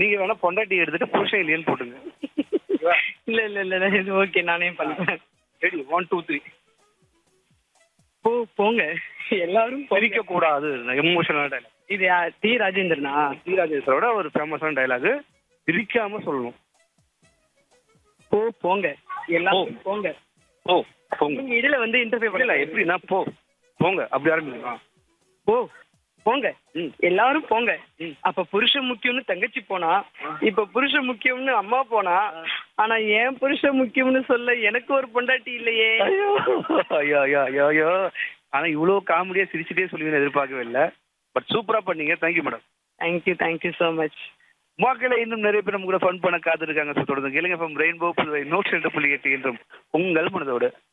நீங்க வேணா பொண்டாட்டி எடுத்துட்டு புருஷன் இல்லையன்னு போட்டுங்க இல்ல இல்ல இல்ல இல்ல, இது ஓகே நானே பண்றேன் ரெடி ஒன் டூ த்ரீ போ போங்க எல்லாரும் போங்க. சிரிக்க கூடாது எமோஷனல் டைலாக் இது யா- டி ராஜேந்திரனா தீராஜேஸ்வரோட ஒரு ஃபேமஸான டைலாக் சிரிக்காம சொல்லணும் போ போங்க எல்லாரும் போங்க போ போங்க நீங்க இதுல வந்து இன்டர்வியூ இல்ல பண்ணல எப்படின்னா போ போங்க அப்படி ஆரம்பிக்கலாம் போ போங்க ம். எல்லாரும் போங்க ம். அப்ப புருஷன் முக்கியம்னு தங்கச்சி போனா இப்ப புருஷன் முக்கியம்னு அம்மா போனா ஆனா ஏன் புருஷன் முக்கியம்னு சொல்ல எனக்கு ஒரு பொண்டாட்டி இல்லையே ஐயோ ஐயோ ஐயோ ஐயோ ஐயோ ஆனா இவ்வளவு காமெடியா சிரிச்சுட்டே சொல்லுவீங்கன்னு எதிர்பார்க்கவே இல்லை பட் சூப்பரா பண்ணீங்க thank you madam thank you thank you so much மக்களை இன்னும் நிறைய பேர் நம்ம கூட ஃபன் பண்ண காத்திருக்காங்க ஸோ தொடர்ந்து கேளுங்க ஃப்ரம் ரெயின்போ புதுவை நூற்றி ரெண்டு புள்ளி எட்டு என்றும் உங்கள் மனதோடு